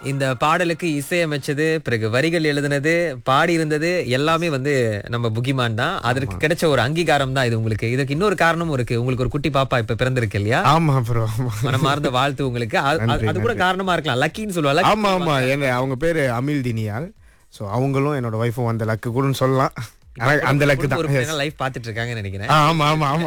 இந்த பாடலுக்கு இசையமைச்சது பிறகு வரிகள் எழுதினது பாடி இருந்தது எல்லாமே வந்து நம்ம புகிமான் தான் அதற்கு கிடைச்ச ஒரு அங்கீகாரம் தான் இது உங்களுக்கு இதுக்கு இன்னொரு காரணமும் இருக்கு உங்களுக்கு ஒரு குட்டி பாப்பா இப்ப பிறந்திருக்கு இல்லையா ஆமா ப்ரோ ஆமா மனமார்ந்த வாழ்த்து உங்களுக்கு அ- அ- அது கூட காரணமா இருக்கலாம் லக்கின்னு சொல்லுவாங்க ஆமா ஆமா என்ன அவங்க பேரு அமில் தினியால் ஸோ அவங்களும் என்னோட ஒய்ஃபும் அந்த லக்கு கூடன்னு சொல்லலாம் ஆனா அந்த லக்கு தான் ஒரு லைஃப் பாத்துட்டு இருக்காங்கன்னு நினைக்கிறேன் ஆ, ஆமா ஆமா ஆமா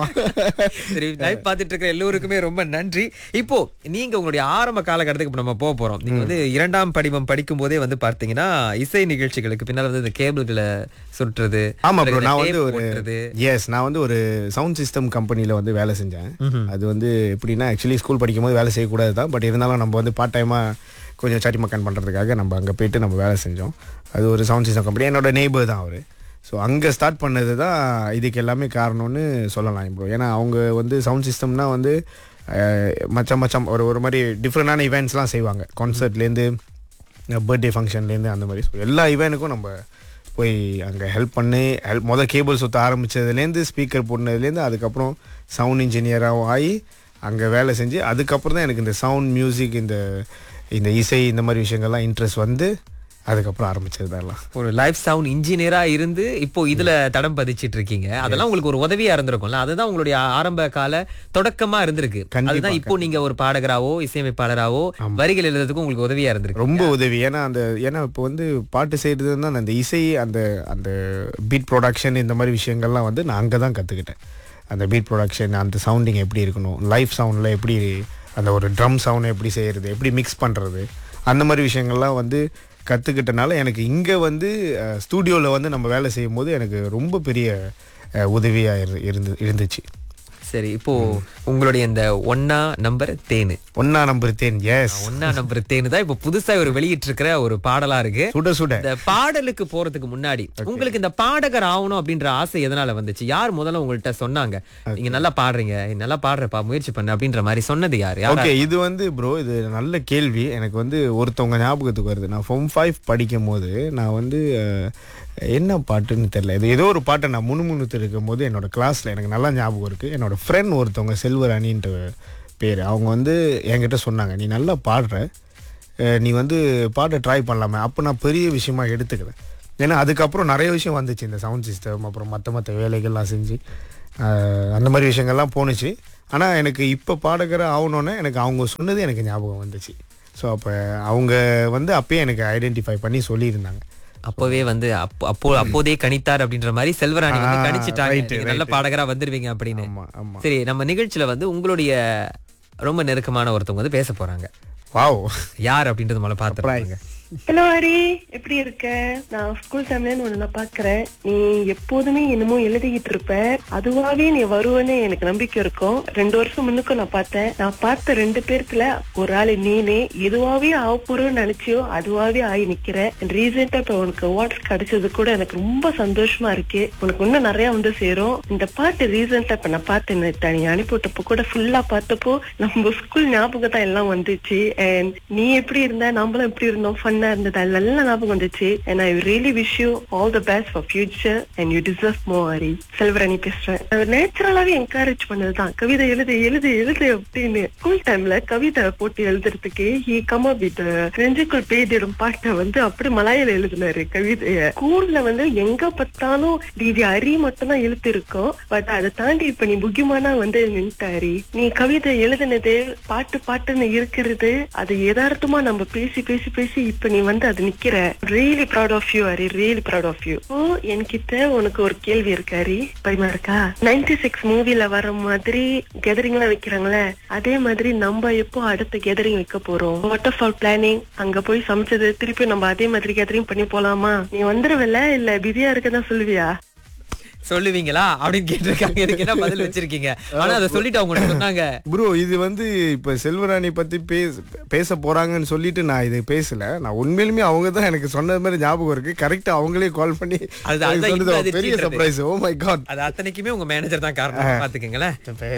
சரி லைவ் பார்த்துட்டு இருக்கிற எல்லோருக்குமே ரொம்ப நன்றி இப்போ நீங்க உங்களுடைய ஆரம்ப காலகட்டத்துக்கு இப்ப நம்ம போக போறோம் நீங்க வந்து இரண்டாம் படிவம் படிக்கும் போதே வந்து பார்த்தீங்கன்னா இசை நிகழ்ச்சிகளுக்கு பின்னால் வந்து இந்த கேபிள்களை சுற்றுறது ஆமா பிறகு ப்ரோ இந்த நான் tape வந்து ஒரு ஓட்டுறது. எஸ் நான் வந்து ஒரு சவுண்ட் சிஸ்டம் கம்பெனில வந்து வேலை செஞ்சேன் அது வந்து எப்படின்னா ஆக்சுவலி ஸ்கூல் படிக்கும்போது வேலை செய்யக்கூடாது தான் பட் இருந்தாலும் நம்ம வந்து பார்ட் டைமா கொஞ்சம் சாட்டி மக்கன் பண்றதுக்காக நம்ம அங்க போயிட்டு நம்ம வேலை செஞ்சோம் அது ஒரு சவுண்ட் சிஸ்டம் கம்பெனி என்னோட நெய்பர் தான் அவரு ஸோ அங்கே ஸ்டார்ட் பண்ணது தான் இதுக்கு எல்லாமே காரணம்னு சொல்லலாம் ப்ரோ ஏன்னா அவங்க வந்து சவுண்ட் சிஸ்டம்னா வந்து அஹ், மச்சம் மச்சம் ஒரு ஒரு மாதிரி டிஃப்ரெண்டான இவெண்ட்ஸ்லாம் செய்வாங்க கான்சர்ட்லேருந்து பர்த்டே ஃபங்க்ஷன்லேருந்து அந்த மாதிரி So, எல்லா ஈவெண்ட்டுக்கும் நம்ம போய் அங்கே ஹெல்ப் பண்ணி ஹெல்ப் மொதல் கேபிள் சுற்ற ஆரம்பித்ததுலேருந்து ஸ்பீக்கர் போடுனதுலேருந்து அதுக்கப்புறம் சவுண்ட் இன்ஜினியராகவும் ஆகி அங்கே வேலை செஞ்சு அதுக்கப்புறம் தான் எனக்கு இந்த சவுண்ட் மியூசிக் இந்த இந்த இசை இந்த மாதிரி விஷயங்கள்லாம் இன்ட்ரெஸ்ட் வந்து அதுக்கப்புறம் ஆரம்பிச்சது தான் எல்லாம் ஒரு லைஃப் சவுண்ட் இன்ஜினியரா இருந்து இப்போ இதுல தடம் பதிச்சிட்டு இருக்கீங்க அதெல்லாம் உங்களுக்கு ஒரு உதவியா இருந்திருக்கும்ல அதுதான் உங்களுடைய ஆரம்ப கால தொடக்கமா இருந்திருக்கு கண்டிப்பா, அதுதான் இப்போ நீங்க ஒரு பாடகராவோ இசையமைப்பாளராவோ வரிகள் எழுதுறதுக்கு உங்களுக்கு உதவியா இருந்திருக்கு ரொம்ப உதவி ஏன்னா அந்த ஏன்னா இப்போ வந்து பாட்டு செய்கிறதுன்னா அந்த இசை அந்த அந்த பீட் ப்ரொடக்ஷன் இந்த மாதிரி விஷயங்கள்லாம் வந்து நான் அங்கே தான் கற்றுக்கிட்டேன் அந்த பீட் ப்ரொடக்ஷன் அந்த சவுண்டிங் எப்படி இருக்கணும் லைவ் சவுண்டில் எப்படி அந்த ஒரு ட்ரம் சவுண்ட் எப்படி செய்கிறது எப்படி மிக்ஸ் பண்ணுறது அந்த மாதிரி விஷயங்கள்லாம் வந்து கற்றுக்கிட்டனால எனக்கு இங்கே வந்து ஸ்டூடியோவில் வந்து நம்ம வேலை செய்யும் போது எனக்கு ரொம்ப பெரிய உதவியாக இரு இருந்து இருந்துச்சு சரி இப்போ உங்களுடைய இந்த ஒன்னா நம்பர் தேனு ஒன்னா நம்பர் தேன் எஸ் ஒன்னா நம்பர் தேனு தான் இப்போ புதுசா ஒரு வெளியிட்டு இருக்கிற ஒரு பாடலா இருக்கு சுட சுட இந்த பாடலுக்கு போறதுக்கு முன்னாடி உங்களுக்கு இந்த பாடகர் ஆகணும் அப்படின்ற ஆசை எதனால வந்துச்சு யார் முதல்ல உங்கள்கிட்ட சொன்னாங்க நீங்க நல்லா பாடுறீங்க நீ நல்லா பாடுறப்பா முயற்சி பண்ணு அப்படின்ற மாதிரி சொன்னது யாரு யாரா- ஓகே இது வந்து ப்ரோ இது நல்ல கேள்வி எனக்கு வந்து ஒருத்தவங்க ஞாபகத்துக்கு வருது நான் ஃபோம் ஃபைவ் படிக்கும் போது நான் வந்து அஹ், என்ன பாட்டுன்னு தெரியல இது ஏதோ ஒரு பாட்டை நான் முணுமுணுத்து இருக்கும் போது என்னோட கிளாஸ்ல எனக்கு நல்லா ஞாபகம் இருக்கு என்னோட ஃப்ரெண்ட் ஒருத்தவங்க செல்வராணின்ற பேர் அவங்க வந்து என்கிட்ட சொன்னாங்க நீ நல்லா பாடுற அஹ், நீ வந்து பாட்டை ட்ரை பண்ணலாமே அப்போ நான் பெரிய விஷயமா எடுத்துக்கிறேன் ஏன்னா அதுக்கப்புறம் நிறைய விஷயம் வந்துச்சு இந்த சவுண்ட் சிஸ்டம் அப்புறம் மற்ற மற்ற வேலைகள்லாம் செஞ்சு அஹ், அந்த மாதிரி விஷயங்கள்லாம் போணுச்சு ஆனால் எனக்கு இப்போ பாடகராக ஆகணுன்னே எனக்கு அவங்க சொன்னது எனக்கு ஞாபகம் வந்துச்சு ஸோ அப்போ அவங்க வந்து அப்பயே எனக்கு ஐடென்டிஃபை பண்ணி சொல்லியிருந்தாங்க அப்பவே வந்து அப்போ அப்போ அப்போதே கணித்தார் அப்படின்ற மாதிரி செல்வராணி வந்து ஆ, கணிச்சிட்டாங்க right, நீங்க நல்ல right. பாடகரா வந்துருவீங்க அப்படின்னு ஆமாம் ஆமாம் சரி நம்ம நிகழ்ச்சியில வந்து உங்களுடைய ரொம்ப நெருக்கமான ஒருத்தவங்க வந்து பேச போறாங்க வாவ் யார் அப்படின்றது முதல்ல பாத்துறாங்க ஹலோ ஹரி எப்படி இருக்க நான் ஸ்கூல் டைம்ல ஒண்ணு நான் பாக்குறேன் நீ எப்போதுமே என்னமோ எழுதிக்கிட்டு இருப்ப அதுவாவே நீ வருவன்னு எனக்கு நம்பிக்கை இருக்கும் ரெண்டு வருஷம் முன்னுக்கும் நான் பார்த்தேன் நான் பார்த்த ரெண்டு பேர்த்துல ஒரு ஆளு நீனே எதுவாவே ஆக போறோம்னு நினைச்சியோ அதுவாவே ஆகி நிக்கிற ரீசெண்டா இப்ப உனக்கு அவார்ட்ஸ் கிடைச்சது கூட எனக்கு ரொம்ப சந்தோஷமா இருக்கு உனக்கு இன்னும் நிறைய வந்து சேரும் இந்த பாட்டு ரீசெண்டா இப்ப நான் பார்த்தேன் நேத்து நீ அனுப்பிவிட்டப்போ கூட ஃபுல்லா பார்த்தப்போ நம்ம ஸ்கூல் ஞாபகம் தான் எல்லாம் வந்துச்சு And நீ எப்படி இருந்த நம்மளும் எப்படி இருந்தோம் ஃபன்னா இருந்தது அது நல்ல ஞாபகம் வந்துச்சு and I really wish you all the best for future and you deserve more Hari செல்வரணி பேசுறேன் நேச்சுரலாவே என்கரேஜ் பண்ணதுதான் கவிதை எழுது எழுது எழுது அப்படின்னு ஸ்கூல் டைம்ல கவிதை போட்டு எழுதுறதுக்கு ஹி கம் அப் வித் நெஞ்சுக்குள் பெய்திடும் பாட்டை வந்து அப்படி மலையில எழுதினாரு கவிதைய ஸ்கூல்ல வந்து எங்க பார்த்தாலும் டிடி அரி மட்டும் தான் எழுத்து இருக்கும் பட் அதை தாண்டி இப்ப நீ புக்கியமானா வந்து நின்ட்டாரி நீ கவிதை எழுதுனது பாட்டு பாட்டுன்னு இருக்கிறது அது யதார்த்தமா நம்ம பேசி பேசி பேசி இப்ப நீ வந்து அது நிக்கிற really proud of you Hari really proud of you ஓ என்கிட்ட உனக்கு ஒரு கேள்வி இருக்கு ஹரி பயமா இருக்கா நைன்டி சிக்ஸ் மூவில வர மாதிரி கெதரிங் எல்லாம் வைக்கிறாங்களே அதே மாதிரி நம்ம எப்போ அடுத்த கெதரிங் வைக்க போறோம் வாட்டர் ஃபால் பிளானிங் அங்க போய் சமைச்சது திருப்பி நம்ம அதே மாதிரி கெதரிங் பண்ணி போலாமா நீ வந்துருவல இல்ல பிஸியா இருக்கதான் சொல்லுவியா சொல்லுவீங்களா அப்படின்னு கேட்டிருக்காங்க இதுக்கு என்ன பதில் வச்சிருக்கீங்க ஆனா அதை சொல்லிட்டு அவங்க உனக்கு சொன்னாங்க ப்ரோ இது வந்து இப்போ செல்வராணி பற்றி பேச பேச போகிறாங்கன்னு சொல்லிட்டு நான் இது பேசல நான் உண்மையிலுமே அவங்க தான் எனக்கு சொன்னது மாதிரி ஞாபகம் இருக்கு கரெக்டாக அவங்களே கால் பண்ணி அது- எனக்கு அதுதான் சொன்னது இன்னும் பெரிய அதிர்ச்சின்றது. சர்ப்ரைஸ் ஓ மை காட் அது அத்தனைக்குமே உங்க மேனேஜர் தான் காரணம் பாத்துக்கங்களேன்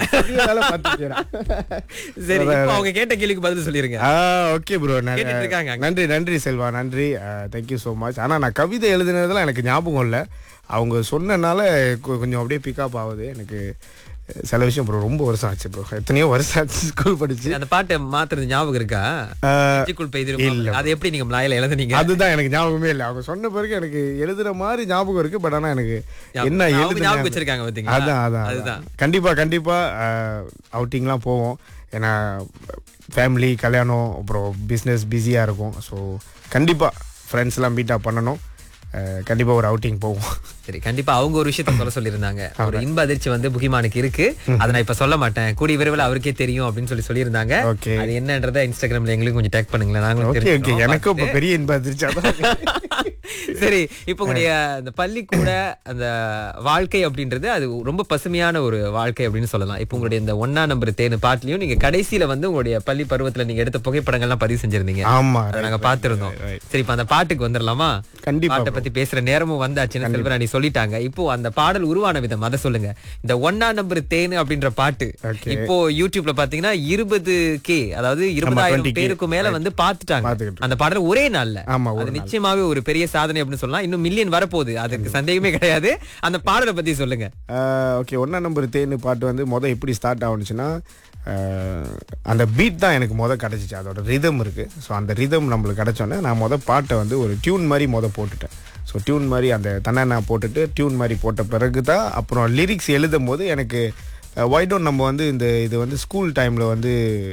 சரி இப்போ அவங்க கேட்ட கேள்விக்கு பதில் சொல்லிருங்க ஆ ஓகே ப்ரோ கேட்டுட்டு இருக்காங்க அங்க. நன்றி நன்றி செல்வா நன்றி தேங்க்யூ ஸோ மச் ஆனால் நான் கவிதை எழுதுனதெல்லாம் எனக்கு ஞாபகம் இல்லை அவங்க சொன்னனால கொ- கொஞ்சம் அப்படியே பிக்கப் ஆகுது எனக்கு சில விஷயம் ப்ரோ ரொம்ப வருஷம் ஆச்சு ப்ரோ எத்தனையோ வருஷம் ஆச்சு ஸ்கூல் படிச்சு அந்த பாட்டை மாத்துறது ஞாபகம் இருக்கா நெஞ்சுக்குள் பெய்திருக்கும் அது எப்படி நீங்க மலையில எழுதுனீங்க அதுதான் எனக்கு ஞாபகமே இல்லை அவங்க சொன்ன பிறகு எனக்கு எழுதுற மாதிரி ஞாபகம் இருக்கு பட் ஆனா எனக்கு என்ன அவங்க எழுதுன ஞாபகம் வச்சிருக்காங்க பாத்தீங்களா அதான் அதான் அதுதான் அதான். கண்டிப்பா கண்டிப்பா அவுட்டிங்லாம் போவோம் ஏன்னா ஃபேமிலி கல்யாணம் அப்புறம் பிஸ்னஸ் பிஸியாக இருக்கும் ஸோ கண்டிப்பா ஃப்ரெண்ட்ஸ்லாம் மீட்டப் பண்ணணும் அஹ், கண்டிப்பா ஒரு அவுட்டிங் போவோம் சரி கண்டிப்பா அவங்க ஒரு விஷயத்த சொல்ல சொல்லியிருந்தாங்க ஒரு இன்ப அதிர்ச்சி வந்து புகிமானுக்கு இருக்கு அதை நான் இப்ப சொல்ல மாட்டேன் கூடிய விரைவில் அவருக்கே தெரியும் அப்படின்னு சொல்லி சொல்லியிருந்தாங்க ஓகே அது என்னன்றதை இன்ஸ்டாகிராம்ல எங்களுக்கு கொஞ்சம் டேக் பண்ணுங்களேன் நாங்களும் ஓகே ஓகே தெரிஞ்சுக்கிறோம். எனக்கும் இப்போ பெரிய இன்பம் அதிர்ச்சி அதான் சரி இப்போ உங்களுடைய அந்த பள்ளிக்கூட அந்த வாழ்க்கை அப்படின்றது அது ரொம்ப பசுமையான ஒரு வாழ்க்கை அப்படின்னு சொல்லலாம் இப்போ உங்களுடைய இந்த ஒன்னா நம்பர் தேனு பாட்டுலயும் நீங்க கடைசியில வந்து உங்களுடைய பள்ளி பருவத்துல நீங்க எடுத்த புகைப்படங்கள்லாம் பதிவு செஞ்சிருந்தீங்க ஆமா அதை நாங்க பாத்திருந்தோம் சரி இப்ப அந்த பாட்டுக்கு வந்துடலாமா கண்டிப்பா பாட்டை பத்தி பேசுற நேரமும் வந்தாச்சுன்னு செல்வராணி சொல்லிட்டாங்க இப்போ அந்த பாடல் உருவான விதம் அதை சொல்லுங்க இந்த ஒன்னா நம்பர் தேனு அப்படின்ற பாட்டு Okay. இப்போ யூடியூப்ல பாத்தீங்கன்னா இருபது கே அதாவது இருபதாயிரம் 20K. பேருக்கு மேல வந்து பாத்துட்டாங்க பாத்துக்கிட்டு அந்த பாடல் ஒரே நாள்ல ஆமா, ஒரு அது நிச்சயமாவே ஒரு பெரிய சாதனை அப்படின்னு சொல்லலாம் இன்னும் மில்லியன் வரப்போகுது அதுக்கு சந்தேகமே கிடையாது அந்த பாடலை பத்தி சொல்லுங்க ஓகே ஒன்றா நம்பர் தேனு பாட்டு வந்து மொதல் எப்படி ஸ்டார்ட் ஆகுனுச்சுன்னா அஹ், அந்த பீட் தான் எனக்கு மொதல் கிடச்சிச்சு அதோட ரிதம் இருக்குது ஸோ அந்த ரிதம் நம்மளுக்கு கிடச்சோன்னே நான் மொதல் பாட்டை வந்து ஒரு டியூன் மாதிரி மொதல் போட்டுட்டேன் ஸோ டியூன் மாதிரி அந்த தன்னை நான் போட்டுட்டு டியூன் மாதிரி போட்ட பிறகு தான் அப்புறம் லிரிக்ஸ் எழுதும் போது எனக்கு ஒய்டோன் நம்ம வந்து இந்த இது வந்து ஸ்கூல் டைமில் வந்து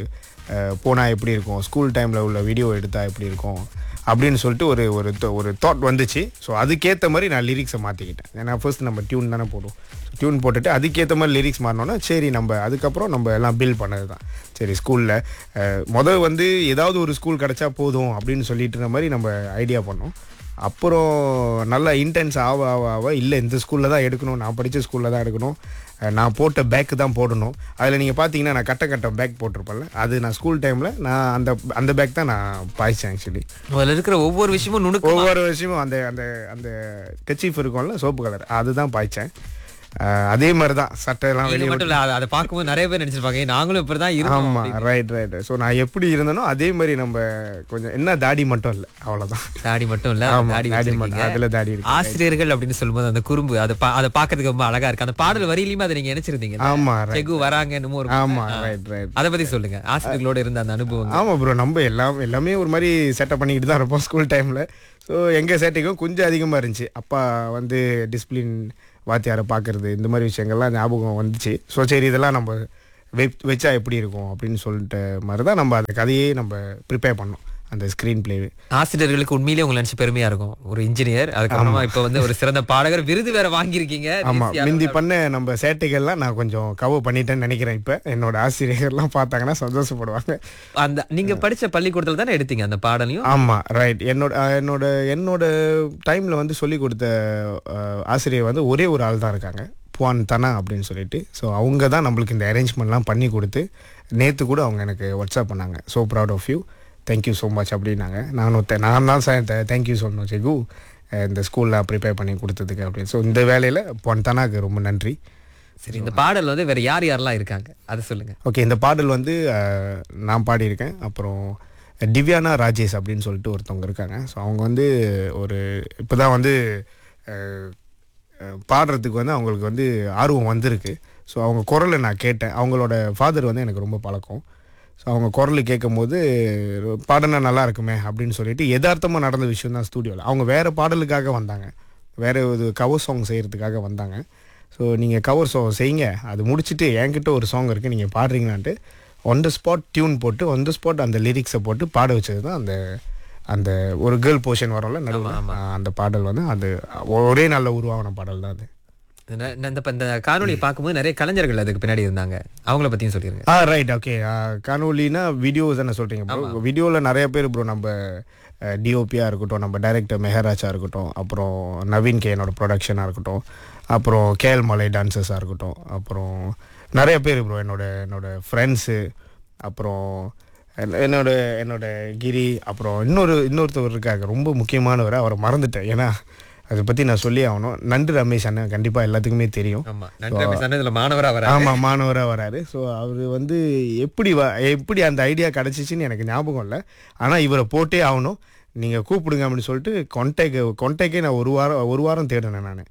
போனால் எப்படி இருக்கும் ஸ்கூல் டைமில் உள்ள வீடியோ எடுத்தால் எப்படி இருக்கும் அப்படின்னு சொல்லிட்டு ஒரு ஒரு thou- ஒரு தாட் வந்துச்சு ஸோ அதுக்கேற்ற மாதிரி நான் லிரிக்ஸை மாற்றிக்கிட்டேன் ஏன்னா ஃபர்ஸ்ட் நம்ம டியூன் தானே போடுவோம் டியூன் போட்டுட்டு அதுக்கேற்ற மாதிரி லிரிக்ஸ் மாறினோன்னா சரி நம்ம அதுக்கப்புறம் நம்ம எல்லாம் பில் பண்ணது தான் சரி ஸ்கூலில் முதல் வந்து ஏதாவது ஒரு ஸ்கூல் கிடச்சா போதும் அப்படின்னு சொல்லிட்டு மாதிரி நம்ம ஐடியா பண்ணோம் அப்புறம் நல்லா இன்டென்ஸ் ஆக ஆக ஆக இல்லை இந்த ஸ்கூலில் தான் எடுக்கணும் நான் படித்த ஸ்கூலில் தான் எடுக்கணும் அஹ் நான் போட்ட பேக்கு தான் போடணும் அதில் நீங்கள் பார்த்தீங்கன்னா நான் கட்ட கட்ட பேக் போட்டிருப்பேன்ல அது நான் ஸ்கூல் டைமில் நான் அந்த அந்த பேக் தான் நான் பாய்ச்சேன் ஆக்சுவலி அதுல இருக்கிற ஒவ்வொரு விஷயமும் நுணுக்கு ஒவ்வொரு விஷயமும் அந்த அந்த அந்த கெச்சீஃப் இருக்கும்ல சோப்பு கலர் அதுதான் பாய்ச்சேன் அஹ் அதே மாதிரி தான் சட்டையெல்லாம் இது வெளியே மட்டும் இல்ல அதை- அதை பார்க்கும்போது நிறைய பேர் நினைச்சிருப்பாங்க "ஏய், நாங்களும் இப்படிதான் இருக்கோம் ஆமாம் ரைட் ரைட் ஸோ நான் எப்படி இருந்தேனோ அதே மாதிரி நம்ம கொஞ்சம் என்ன தாடி மட்டும் இல்லை அவ்வளோதான் தாடி மட்டும் இல்ல ஆமா, தாடி தாடி வச்சிருக்கீங்க. மட்டும். அதுல தாடி இருக்கு. ஆசிரியர்கள் அப்படின்னு சொல்லும்போது அந்த குறும்பு அதை பா- அதை பாக்குறதுக்கு ரொம்ப அழகா இருக்கு அந்த பாடல் வரியிலுமே அதை நீங்க நினைச்சிருந்தீங்க ஆமா ரைட் செகு வராங்க என்னமோ ஒரு ஆமா ரைட் ரைட் அதை பத்தி சொல்லுங்க ஆசிரியர்களோட இருந்த அந்த அனுபவம் ஆமா ப்ரோ நம்ம எல்லாம் எல்லாமே ஒரு மாதிரி செட்டப் பண்ணிக்கிட்டு தான் இருப்போம் ஸ்கூல் டைமில் ஸோ எங்கள் சேட்டைக்கும் கொஞ்சம் அதிகமாக இருந்துச்சு அப்பா வந்து டிசிப்ளின் வாத்தியாரை பார்க்கறது இந்த மாதிரி விஷயங்கள்லாம் ஞாபகம் வந்துச்சு ஸோ சரி இதெல்லாம் நம்ம வெப் வச்சா எப்படி இருக்கும் அப்படின்னு சொல்லிட்டு மாதிரி தான் நம்ம அந்த கதையே நம்ம ப்ரிப்பேர் பண்ணோம் அந்த ஸ்க்ரீன் பிளே ஆசிரியர்களுக்கு உண்மையிலேயே உங்களை நினைச்சு பெருமையா இருக்கும் ஒரு இன்ஜினியர் அதுக்கப்புறமா இப்ப வந்து ஒரு சிறந்த பாடகர் விருது வேற வாங்கியிருக்கீங்க ஆமா தேசிய மிந்தி பண்ண நம்ம சேட்டைகள்லாம் நான் கொஞ்சம் கவர் பண்ணிட்டேன்னு நினைக்கிறேன் இப்போ என்னோட ஆசிரியர்கள்லாம் பார்த்தாங்கன்னா சந்தோஷப்படுவாங்க அந்த நீங்க படிச்ச பள்ளிக்கூடத்துல தானே எடுத்தீங்க அந்த பாடலையும் ஆமாம் ரைட் என்னோட அஹ், என்னோட என்னோட டைமில் வந்து சொல்லி கொடுத்த அஹ், ஆசிரியர் வந்து ஒரே ஒரு ஆள் தான் இருக்காங்க புவான் தனா அப்படின்னு சொல்லிட்டு ஸோ அவங்க தான் நம்மளுக்கு இந்த அரேஞ்ச்மெண்ட்லாம் பண்ணி கொடுத்து நேற்று கூட அவங்க எனக்கு வாட்ஸ்அப் பண்ணாங்க so proud of you thank you so much அப்படின்னாங்க நானும் த- நான் தான் சார் தேங்க்யூ சொல்லணும் செகு அஹ், இந்த ஸ்கூலில் ப்ரிப்பேர் பண்ணி கொடுத்ததுக்கு அப்படின்னு ஸோ இந்த வேலையில் புவான் தனாக்கு ரொம்ப நன்றி சரி இந்த பாடல் வந்து வேற யார் யாரெல்லாம் இருக்காங்க அதை சொல்லுங்க ஓகே இந்த பாடல் வந்து அஹ், நான் பாடியிருக்கேன் அப்புறம் திவ்யானா ராஜேஷ் அப்படின்னு சொல்லிட்டு ஒருத்தவங்க இருக்காங்க ஸோ அவங்க வந்து ஒரு இப்போ தான் வந்து அஹ், அஹ், பாடுறதுக்கு வந்து அவங்களுக்கு வந்து ஆர்வம் வந்திருக்கு ஸோ அவங்க குரலை நான் கேட்டேன் அவங்களோட ஃபாதர் வந்து எனக்கு ரொம்ப பழக்கம் ஸோ அவங்க குரல் கேட்கும்போது பாடினா நல்லா இருக்குமே அப்படின்னு சொல்லிட்டு யதார்த்தமாக நடந்த விஷயம் தான் ஸ்டூடியோவில் அவங்க வேறு பாடலுக்காக வந்தாங்க வேறு ஒரு கவர் சாங் செய்கிறதுக்காக வந்தாங்க ஸோ நீங்கள் கவர் சாங் செய்யுங்க அது முடிச்சுட்டு என்கிட்ட ஒரு சாங் இருக்குது நீங்கள் பாடுறீங்களான்ட்டு ஒன் த ஸ்பாட் டியூன் போட்டு ஒன் த ஸ்பாட் அந்த லிரிக்ஸை போட்டு பாட வச்சது தான் அந்த அந்த ஒரு கேர்ள் போர்ஷன் வரும்ல நடுவில் அந்த பாடல் வந்து அது ஒரே நாளில் உருவாகின பாடல் தான் அது இந்த இந்த- இந்த காணொளி பார்க்கும்போது நிறைய கலைஞர்கள் அதுக்கு பின்னாடி இருந்தாங்க அவங்கள பத்தியும் சொல்லிருங்க ஆ ரைட் ஓகே காணொலினா வீடியோ தானே சொல்கிறீங்க ப்ரோ வீடியோவில் நிறைய பேர் ப்ரோ நம்ம டிஓபியாக இருக்கட்டும் நம்ம டைரக்டர் மெஹராஜா இருக்கட்டும் அப்புறம் நவீன் கே என்னோட ப்ரொடக்ஷனாக இருக்கட்டும் அப்புறம் கேஎல் மலை டான்சர்ஸாக இருக்கட்டும் அப்புறம் நிறைய பேர் ப்ரோ என்னோட என்னோட ஃப்ரெண்ட்ஸு அப்புறம் என்ன- என்னோட என்னோட கிரி அப்புறம் இன்னொரு இன்னொருத்தவர் இருக்காங்க ரொம்ப முக்கியமானவர் அவரை மறந்துட்டேன் ஏன்னா அதை பற்றி நான் சொல்லி ஆகணும் நன்றி ரமேஷ் அண்ணன் கண்டிப்பாக எல்லாத்துக்குமே தெரியும் ஆமா நன்றி ரமேஷ் அண்ணன் இதுல மாணவரா வர ஆமா மாணவரா வராரு ஸோ அவர் வந்து எப்படி வ எப்படி அந்த ஐடியா கிடைச்சிச்சின்னு எனக்கு ஞாபகம் இல்லை ஆனா இவரை போட்டே ஆகணும் நீங்க கூப்பிடுங்க அப்படின்னு சொல்லிட்டு கொண்டைக்கு கொண்டைக்கே நான் ஒரு வாரம் ஒரு வாரம் தேடினேன் நான்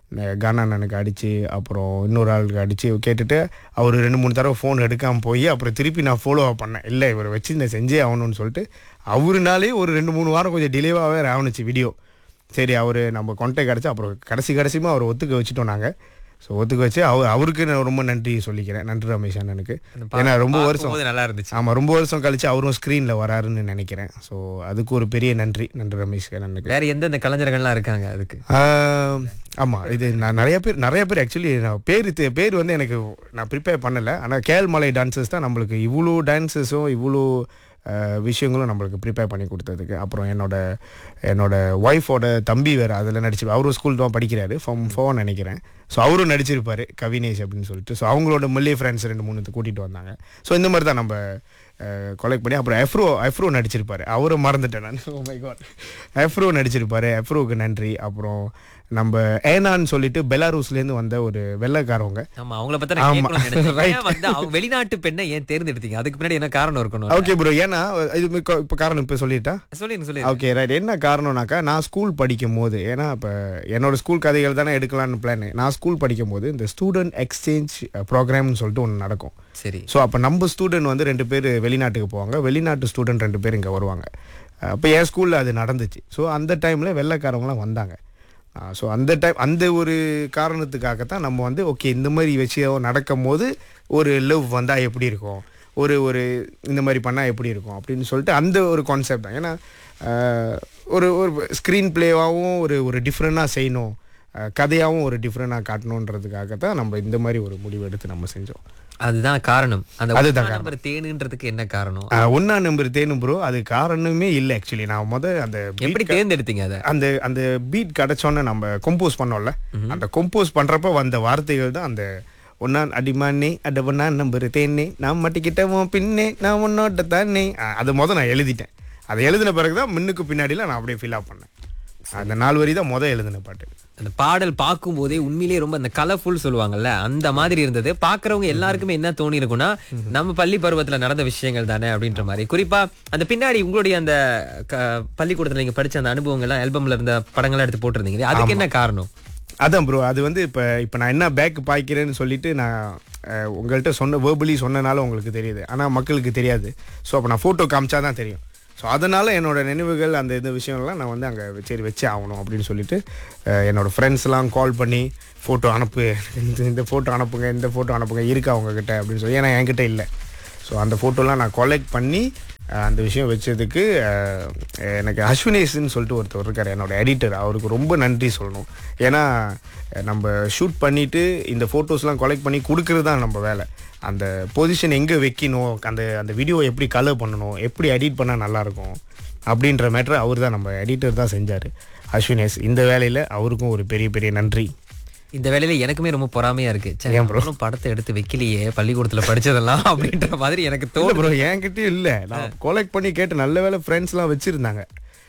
கானானனுக்கு அடித்து அப்புறம் இன்னொரு ஆளுக்கு அடித்து கேட்டுட்டு அவர் ரெண்டு மூணு தடவை ஃபோன் எடுக்காமல் போய் அப்புறம் திருப்பி நான் ஃபாலோ பண்ணேன் இல்லை இவரை வச்சு நான் செஞ்சே ஆகணும்னு சொல்லிட்டு அவருனாலே ஒரு ரெண்டு மூணு வாரம் கொஞ்சம் டிலேவாகவே ஆகணுச்சு வீடியோ சரி அவர் நம்ம கான்டாக்ட் கிடச்சி அப்புறம் கடைசி கடைசியுமா அவரை ஒத்துக்க வச்சுட்டோம் நாங்கள் ஸோ ஒத்துக்க வச்சு அவர் அவருக்கு நான் ரொம்ப நன்றி சொல்லிக்கிறேன் நன்றி ரமேஷ் அண்ணனுக்கு ஏன்னா ரொம்ப வருஷம் பார்க்கும்போது நல்லா இருந்துச்சு ஆமாம் ரொம்ப வருஷம் கழிச்சு அவரும் ஸ்க்ரீனில் வராருன்னு நினைக்கிறேன் ஸோ அதுக்கு ஒரு பெரிய நன்றி நன்றி ரமேஷ் அண்ணனுக்கு வேற எந்தெந்த கலைஞர்கள்லாம் இருக்காங்க அதுக்கு ஆஹ், ஆமா இது நான் நிறைய பேர் நிறைய பேர் ஆக்சுவலி நான் பேர் தெ- பேர் வந்து எனக்கு நான் ப்ரிப்பேர் பண்ணலை ஆனால் கேழ்மலை டான்சஸ் தான் நம்மளுக்கு இவ்வளோ டான்சஸும் இவ்வளோ ஆஹ், விஷயங்களும் நம்மளுக்கு ப்ரிப்பேர் பண்ணி கொடுத்ததுக்கு அப்புறம் என்னோட என்னோட ஒய்ஃபோட தம்பி வேறு அதில் நடிச்சு அவரும் ஸ்கூல் தான் படிக்கிறாரு ஃபார்ம் ஃபோன் நினைக்கிறேன் ஸோ அவரும் நடிச்சிருப்பாரு கவினேஷ் அப்படின்னு சொல்லிட்டு ஸோ அவங்களோட மல்லிகை ஃப்ரெண்ட்ஸ் ரெண்டு மூணு கூட்டிகிட்டு வந்தாங்க ஸோ இந்த மாதிரி தான் நம்ம கொலெக்ட் பண்ணி அப்புறம் எஃப்ரோ எஃப்ரோ நடிச்சிருப்பாரு அவரும் மறந்துட்டேன் நான் ஓ மை காட் எஃப்ரோ நடிச்சிருப்பாரு எஃப்ரோவுக்கு நன்றி அப்புறம் நம்ம ஏனான்னு சொல்லிட்டு பெலாரூஸ்லேருந்து வந்த ஒரு வெள்ளைக்காரவங்க ஆமா அவங்கள பத்தி நான் ஆமா. கேட்கணும்னு நினைச்சேன். Right. ஏன் வந்து அவங்க வெளிநாட்டு பெண்ணை ஏன் தேர்ந்தெடுத்தீங்க அதுக்கு பின்னாடி என்ன காரணம் இருக்கணும் ஓகே ப்ரோ ஏன்னா இது இப்போ காரணம் இப்போ சொல்லிட்டா சொல்லிருங்க சொல்லி ஓகே ரைட் என்ன காரணம்னாக்கா நான் ஸ்கூல் படிக்கும் போது ஏன்னா இப்போ என்னோட ஸ்கூல் கதைகள் தானே எடுக்கலான்னு பிளான் நான் ஸ்கூல் படிக்கும் போது இந்த ஸ்டூடெண்ட் எக்ஸ்சேஞ்ச் ப்ரோக்ராம்னு சொல்லிட்டு ஒன்று நடக்கும் சரி ஸோ அப்போ நம்ம ஸ்டூடெண்ட் வந்து ரெண்டு பேர் வெளிநாட்டுக்கு போவாங்க வெளிநாட்டு ஸ்டூடெண்ட் ரெண்டு பேர் இங்கே வருவாங்க அப்போ என் ஸ்கூலில் அது நடந்துச்சு ஸோ அந்த டைமில் வெள்ளைக்காரவங்களாம் வந்தாங்க ஸோ அந்த டைம் அந்த ஒரு காரணத்துக்காகத்தான் நம்ம வந்து ஓகே இந்த மாதிரி விஷயம் நடக்கும் போது ஒரு லவ் வந்தால் எப்படி இருக்கும் ஒரு ஒரு இந்த மாதிரி பண்ணால் எப்படி இருக்கும் அப்படின்னு சொல்லிட்டு அந்த ஒரு கான்செப்ட் தான் ஏன்னா ஆஹ், ஒரு ஒரு ஸ்க்ரீன் பிளேவாகவும் ஒரு ஒரு டிஃப்ரெண்ட்டாக செய்யணும் ஆஹ், கதையாகவும் ஒரு டிஃப்ரெண்ட்டாக காட்டணுன்றதுக்காக தான் நம்ம இந்த மாதிரி ஒரு முடிவு எடுத்து நம்ம செஞ்சோம் அதுதான் காரணம் அந்த அதுதான் ஒண்ணாம் நம்பர் தேனுன்றதுக்கு என்ன காரணம் ஆஹ் ஒண்ணா நம்பர் தேனும் ப்ரோ அது காரணமே இல்லை ஆக்சுவலி நான் முத அந்த beat எப்படி தேர்ந்தெடுத்தீங்க அத அந்த அந்த பீட் கிடைச்சோன்னே நம்ம கம்போஸ் பண்ணோம்ல அந்த கம்போஸ் பண்றப்ப வந்த வார்த்தைகள் தான் அந்த ஒன்னா அடிமானே அட ஒன்னா நம்பர் தேனே நான் மட்டிக்கிட்டவன் பின்னே நான் உன்னோட தானே ஆஹ் அதை முத நான் எழுதிட்டேன் அதை எழுதின பிறகு தான் முன்னுக்கு பின்னாடிலாம் நான் அப்படியே ஃபில் பண்ணேன் அந்த நாலு வரி தான் முத எழுதின பாட்டு அந்த பாடல் பார்க்கும் போதே உண்மையிலேயே ரொம்ப அந்த கலர்ஃபுல் சொல்லுவாங்கல்ல அந்த மாதிரி இருந்தது பாக்குறவங்க எல்லாருக்குமே என்ன தோணி இருக்கும்னா நம்ம பள்ளி பருவத்துல நடந்த விஷயங்கள் தானே அப்படின்ற மாதிரி குறிப்பா அந்த பின்னாடி உங்களுடைய அந்த க- பள்ளிக்கூடத்துல நீங்க படிச்ச அந்த அனுபவங்கள்லாம் ஆல்பம்ல இருந்த படங்கள்லாம் எடுத்து போட்டிருந்தீங்க அதுக்கு என்ன காரணம் அதான் ப்ரோ அது வந்து இப்போ இப்போ நான் என்ன பேக் பாய்க்கிறேன்னு சொல்லிட்டு நான் அஹ், உங்கள்கிட்ட சொன்ன வேர்பலி சொன்னனால உங்களுக்கு தெரியுது ஆனால் மக்களுக்கு தெரியாது ஸோ அப்போ நான் ஃபோட்டோ காமிச்சா தான் தெரியும் ஸோ அதனால் என்னோட நினைவுகள் அந்த இந்த விஷயம்லாம் நான் வந்து அங்கே சரி வச்சு ஆகணும் அப்படின்னு சொல்லிட்டு அஹ், என்னோட ஃப்ரெண்ட்ஸ்லாம் கால் பண்ணி ஃபோட்டோ அனுப்பு இந்த இந்த ஃபோட்டோ அனுப்புங்க இந்த ஃபோட்டோ அனுப்புங்க இருக்கா உங்ககிட்ட அப்படின்னு சொல்லி ஏன்னா என்கிட்ட இல்லை ஸோ அந்த ஃபோட்டோலாம் நான் கலெக்ட் பண்ணி அஹ், அந்த விஷயம் வச்சதுக்கு அஹ், எனக்கு அஸ்வினேஷ்னு சொல்லிட்டு ஒருத்தர் இருக்கார் என்னோட எடிட்டர் அவருக்கு ரொம்ப நன்றி சொல்லணும் ஏன்னா அஹ், நம்ம ஷூட் பண்ணிவிட்டு இந்த ஃபோட்டோஸ்லாம் கலெக்ட் பண்ணி கொடுக்கறது தான் நம்ம வேலை அந்த பொசிஷன் எங்கே வைக்கணும் அந்த அந்த வீடியோ எப்படி கலர் பண்ணணும் எப்படி எடிட் பண்ணால் நல்லாயிருக்கும் அப்படின்ற மேட்ரு அவர் தான் நம்ம எடிட்டர் தான் செஞ்சார் அஸ்வினேஷ் இந்த வேலையில் அவருக்கும் ஒரு பெரிய பெரிய நன்றி இந்த வேலையில எனக்குமே ரொம்ப பொறாமையா இருக்கு சே, ஏன் bro? நம்மளும் படத்தை எடுத்து வைக்கலையே பள்ளிக்கூடத்துல படிச்சதெல்லாம் அப்படின்ற மாதிரி எனக்கு இல்லை தோணும் ப்ரோ என்கிட்டயும் இல்லை நான் கொலெக்ட் பண்ணி கேட்டு நல்ல வேலை ஃப்ரெண்ட்ஸ்லாம் வச்சுருந்தாங்க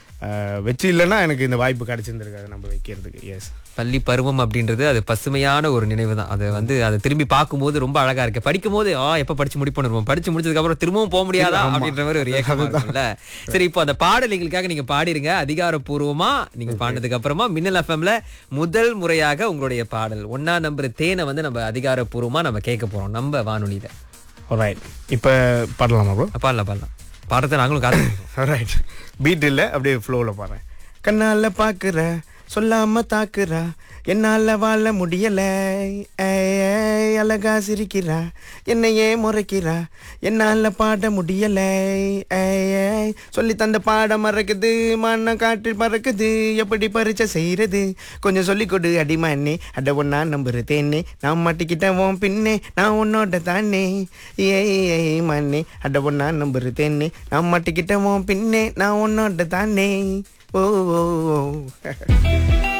வச்சு இல்லைன்னா எனக்கு இந்த வாய்ப்பு கிடைச்சிருந்துருக்காது நம்ம வைக்கிறதுக்கு எஸ் பள்ளி பருவம் அப்படின்றது அது பசுமையான ஒரு நினைவு தான் அது வந்து அதை திரும்பி பார்க்கும்போது ரொம்ப அழகா இருக்கு படிக்கும் போது ஆ எப்ப படிச்சு முடிப்போம் படிச்சு முடிச்சதுக்கு அப்புறம் திரும்பவும் போக முடியாதா அப்படின்ற மாதிரி ஒரு ஏக்கமா இருக்கும்ல சரி இப்போ அந்த பாடல் எங்களுக்காக நீங்க பாடிருங்க அதிகாரப்பூர்வமா நீங்க பாடினதுக்கு அப்புறமா மின்னல் எஃப்எம்ல முதல் முறையாக உங்களுடைய பாடல் ஒன்னா நம்பர் தேனை வந்து நம்ம அதிகாரப்பூர்வமா நம்ம கேட்க போறோம் நம்ம வானொலியில ரைட் இப்போ பாடலாமா ப்ரோ பாடலாம் பாடலாம் பாடுறத நாங்களும் காத்து ரைட் பீட் இல்லை அப்படியே ஃப்ளோவில் பாடுறேன் கண்ணால பார்க்குற சொல்லாம தாக்குற என்னால வாழ முடியல ஏய், ஏய், அழகா சிரிக்கிறா என்னையே முறைக்கிறா என்னால பாட முடியல ஏய், ஏய், சொல்லி தந்த பாடம் மறக்குது மண்ண காற்று பறக்குது எப்படி பரிச்சை செய்யறது கொஞ்சம் சொல்லி கொடு அடிமானே அட ஒன்னா நம்புற தேனே நான் மாட்டிக்கிட்டேன் உன் பின்னே நான் உன்னோட தானே ஏய் ஏய் மண்ணே அட ஒன்னா நம்புற தேனே நான் மாட்டிக்கிட்டேன் உன் பின்னே நான் உன்னோட தானே ஓ ஓ, ஓ